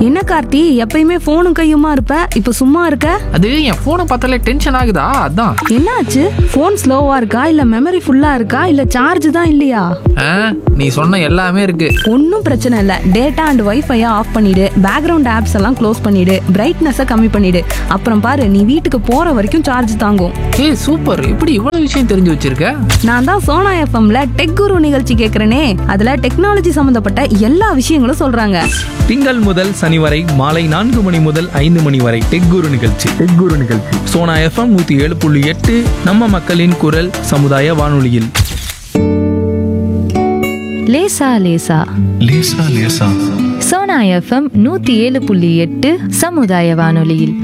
என்ன கார்த்தி எப்பயுமே போனும் கையுமா இருப்ப இப்ப சும்மா இருக்க அது என் ஃபோனை பார்த்தாலே டென்ஷன் ஆகுதா அதான் என்னாச்சு போன் ஸ்லோவா இருக்கா இல்ல மெமரி ஃபுல்லா இருக்கா இல்ல சார்ஜ் தான் இல்லையா ஆ, நீ சொன்ன எல்லாமே இருக்கு ஒன்றும் பிரச்சனை இல்லை டேட்டா அண்ட் வைஃபையை ஆஃப் பண்ணிடு பேக்ரவுண்ட் ஆப்ஸ் எல்லாம் க்ளோஸ் பண்ணிடு பிரைட்னஸை கம்மி பண்ணிடு அப்புறம் பாரு நீ வீட்டுக்கு போற வரைக்கும் சார்ஜ் தாங்கும் ஏய் சூப்பர் இப்படி இவ்வளவு விஷயம் தெரிஞ்சு வச்சிருக்க நான் தான் சோனா எஃப்எம்ல டெக் குரு நிகழ்ச்சி கேட்குறேனே அதுல டெக்னாலஜி சம்மந்தப்பட்ட எல்லா விஷயங்களும் சொல்றாங்க திங்கள் முதல் சனி வரை மாலை நான்கு மணி முதல் ஐந்து மணி வரை டெக் குரு நிகழ்ச்சி டெக் குரு நிகழ்ச்சி சோனா எஃப்எம் நூத்தி ஏழு புள்ளி எட்டு நம்ம மக்களின் குரல் சமுதாய வானொலியில் லேசா லேசா லேசா லேசா சோனா எஃப்எம் நூத்தி ஏழு புள்ளி எட்டு சமுதாய வானொலியில்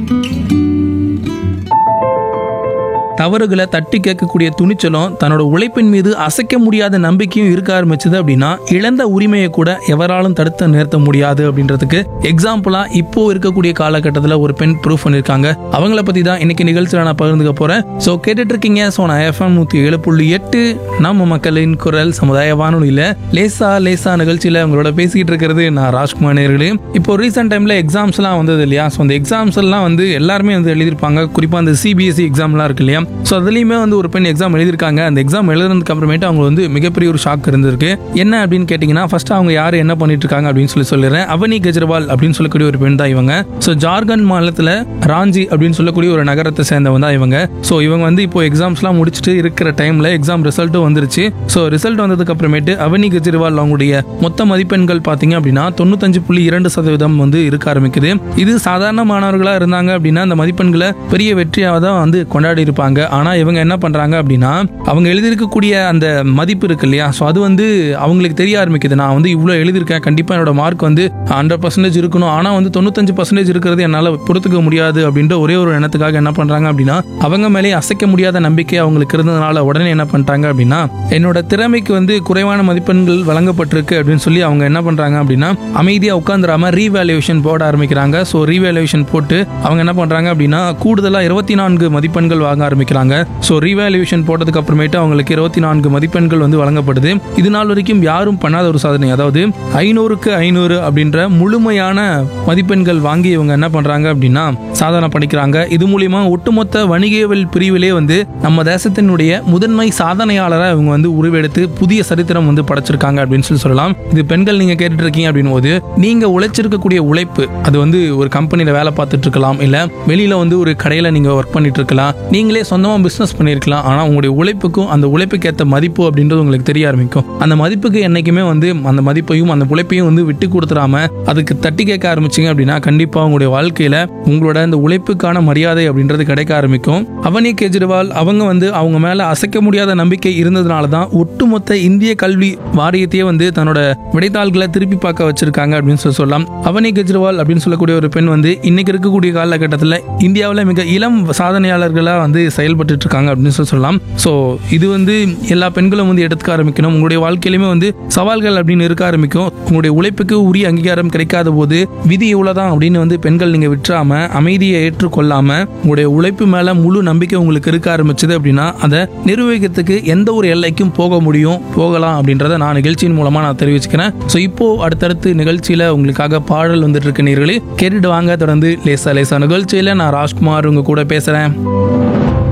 தவறுகளை தட்டி கேட்கக்கூடிய துணிச்சலும் தன்னோட உழைப்பின் மீது அசைக்க முடியாத நம்பிக்கையும் இருக்க ஆரம்பிச்சது அப்படின்னா இழந்த உரிமையை கூட எவராலும் தடுத்து நிறுத்த முடியாது அப்படின்றதுக்கு எக்ஸாம்பிளா இப்போ இருக்கக்கூடிய காலகட்டத்தில் ஒரு பெண் ப்ரூஃப் பண்ணியிருக்காங்க அவங்கள பத்தி தான் இன்னைக்கு நிகழ்ச்சியில் நான் பகிர்ந்துக்க போறேன் ஸோ கேட்டுட்டு இருக்கீங்க ஸோ நான் எஃப்எம் நூத்தி ஏழு புள்ளி எட்டு நம்ம மக்களின் குரல் சமுதாய வானொலியில லேசா லேசா நிகழ்ச்சியில உங்களோட பேசிக்கிட்டு இருக்கிறது நான் ராஜ்குமார் நேர்களே இப்போ ரீசெண்ட் டைம்ல எக்ஸாம்ஸ் எல்லாம் வந்தது இல்லையா ஸோ அந்த எக்ஸாம்ஸ் எல்லாம் வந்து எல்லாருமே வந்து எழுதியிருப்பாங்க குறிப்பா அந்த சிபிஎஸ்சி எக்ஸாம்லாம் இருக்கு இல்லையா ஸோ அதுலேயுமே வந்து ஒரு பெண் எக்ஸாம் எழுதியிருக்காங்க அந்த எக்ஸாம் எழுதுனதுக்கு அப்புறமேட்டு அவங்க வந்து மிகப்பெரிய ஒரு ஷாக் இருந்திருக்கு என்ன அப்படின்னு கேட்டிங்கன்னா ஃபர்ஸ்ட் அவங்க யார் என்ன பண்ணிட்டு இருக்காங்க அப்படின்னு சொல்லி சொல்லிடுறேன் அவனி கெஜ்ரிவால் அப்படின்னு சொல்லக்கூடிய ஒரு பெண் தான் இவங்க ஸோ ஜார்க்கண்ட் மாநிலத்தில் ராஞ்சி அப்படின்னு சொல்லக்கூடிய ஒரு நகரத்தை சேர்ந்தவங்க தான் இவங்க ஸோ இவங்க வந்து இப்போ எக்ஸாம்ஸ்லாம் முடிச்சுட்டு இருக்கிற டைமில் எக்ஸாம் ரிசல்ட்டும் வந்துருச்சு ஸோ ரிசல்ட் வந்ததுக்கு அப்புறமேட்டு அவனி கெஜ்ரிவால் அவங்களுடைய மொத்த மதிப்பெண்கள் பார்த்தீங்க அப்படின்னா தொண்ணூத்தஞ்சு புள்ளி இரண்டு சதவீதம் வந்து இருக்க ஆரம்பிக்குது இது சாதாரண மாணவர்களாக இருந்தாங்க அப்படின்னா அந்த மதிப்பெண்களை பெரிய வெற்றியாக தான் வந்து கொண்டாடி இருப்பாங்க ஆனால் இவங்க என்ன பண்ணுறாங்க அப்படின்னா அவங்க எழுதியிருக்கக்கூடிய அந்த மதிப்பு இருக்கு இல்லையா ஸோ அது வந்து அவங்களுக்கு தெரிய ஆரம்பிக்குது நான் வந்து இவ்வளோ எழுதியிருக்கேன் கண்டிப்பாக என்னோட மார்க் வந்து ஹண்ட்ரட் பர்சன்டேஜ் இருக்கணும் ஆனால் வந்து தொண்ணூத்தஞ்சு பர்சன்டேஜ் இருக்கிறது என்னால் பொறுத்துக்க முடியாது அப்படின்ற ஒரே ஒரு எண்ணத்துக்காக என்ன பண்ணுறாங்க அப்படின்னா அவங்க மேலே அசைக்க முடியாத நம்பிக்கை அவங்களுக்கு இருந்ததுனால உடனே என்ன பண்ணிட்டாங்க அப்படின்னா என்னோட திறமைக்கு வந்து குறைவான மதிப்பெண்கள் வழங்கப்பட்டிருக்கு அப்படின்னு சொல்லி அவங்க என்ன பண்ணுறாங்க அப்படின்னா அமைதியாக உட்காந்துராம ரீவேல்யூஷன் போட ஆரம்பிக்கிறாங்க ஸோ ரீவேல்யூஷன் போட்டு அவங்க என்ன பண்ணுறாங்க அப்படின்னா கூடுதலாக இருபத்தி நான்கு மதிப்பெண்கள் வாங்க ஆரம்பிக்கிறாங்க ஸோ ரீவேல்யூஷன் போட்டதுக்கு அப்புறமேட்டு அவங்களுக்கு இருபத்தி நான்கு மதிப்பெண்கள் வந்து வழங்கப்படுது இது நாள் வரைக்கும் யாரும் பண்ணாத ஒரு சாதனை அதாவது ஐநூறுக்கு ஐநூறு அப்படின்ற முழுமையான மதிப்பெண்கள் வாங்கி இவங்க என்ன பண்றாங்க அப்படின்னா சாதனை படிக்கிறாங்க இது மூலியமா ஒட்டுமொத்த வணிகவியல் பிரிவிலே வந்து நம்ம தேசத்தினுடைய முதன்மை சாதனையாளராக இவங்க வந்து உருவெடுத்து புதிய சரித்திரம் வந்து படைச்சிருக்காங்க அப்படின்னு சொல்லி சொல்லலாம் இது பெண்கள் நீங்க கேட்டுட்டு இருக்கீங்க அப்படின் போது நீங்க உழைச்சிருக்கக்கூடிய உழைப்பு அது வந்து ஒரு கம்பெனில வேலை பார்த்துட்டு இருக்கலாம் இல்ல வெளியில வந்து ஒரு கடையில நீங்க ஒர்க் பண்ணிட்டு இருக்கலாம் நீங்களே சொந்தமா பிசினஸ் பண்ணிருக்கலாம் ஆனா உங்களுடைய உழைப்புக்கும் அந்த உழைப்புக்கு ஏற்ற மதிப்பு அப்படின்றது உங்களுக்கு தெரிய ஆரம்பிக்கும் அந்த மதிப்புக்கு என்னைக்குமே வந்து அந்த மதிப்பையும் அந்த உழைப்பையும் வந்து விட்டு கொடுத்துடாம அதுக்கு தட்டி கேட்க ஆரம்பிச்சீங்க அப்படின்னா கண்டிப்பா உங்களுடைய வாழ்க்கையில உங்களோட அந்த உழைப்புக்கான மரியாதை அப்படின்றது கிடைக்க ஆரம்பிக்கும் அவனி கெஜ்ரிவால் அவங்க வந்து அவங்க மேல அசைக்க முடியாத நம்பிக்கை இருந்ததுனால தான் ஒட்டுமொத்த இந்திய கல்வி வாரியத்தையே வந்து தன்னோட விடைத்தாள்களை திருப்பி பார்க்க வச்சிருக்காங்க அப்படின்னு சொல்லி சொல்லலாம் அவனி கெஜ்ரிவால் அப்படின்னு சொல்லக்கூடிய ஒரு பெண் வந்து இன்னைக்கு இருக்கக்கூடிய காலகட்டத்தில் இந்தியாவில் மிக இளம் சாதனையாளர்களாக வந்து செயல்பட்டு இருக்காங்க அப்படின்னு சொல்லி சொல்லலாம் ஸோ இது வந்து எல்லா பெண்களும் வந்து எடுத்துக்க ஆரம்பிக்கணும் உங்களுடைய வாழ்க்கையிலுமே வந்து சவால்கள் அப்படின்னு இருக்க ஆரம்பிக்கும் உங்களுடைய உழைப்புக்கு உரிய அங்கீகாரம் கிடைக்காத போது விதி இவ்வளவுதான் அப்படின்னு வந்து பெண்கள் நீங்க விட்டுறாம அமைதியை ஏற்றுக்கொள்ளாம உங்களுடைய உழைப்பு மேல முழு நம்பிக்கை உங்களுக்கு இருக்க ஆரம்பிச்சது அப்படின்னா அதை நிர்வகிக்கிறதுக்கு எந்த ஒரு எல்லைக்கும் போக முடியும் போகலாம் அப்படின்றத நான் நிகழ்ச்சியின் மூலமா நான் தெரிவிச்சுக்கிறேன் ஸோ இப்போ அடுத்தடுத்து நிகழ்ச்சியில உங்களுக்காக பாடல் வந்துட்டு இருக்க நீர்களே கேட்டுட்டு வாங்க தொடர்ந்து லேசா லேசா நிகழ்ச்சியில நான் ராஜ்குமார் உங்க கூட பேசுறேன்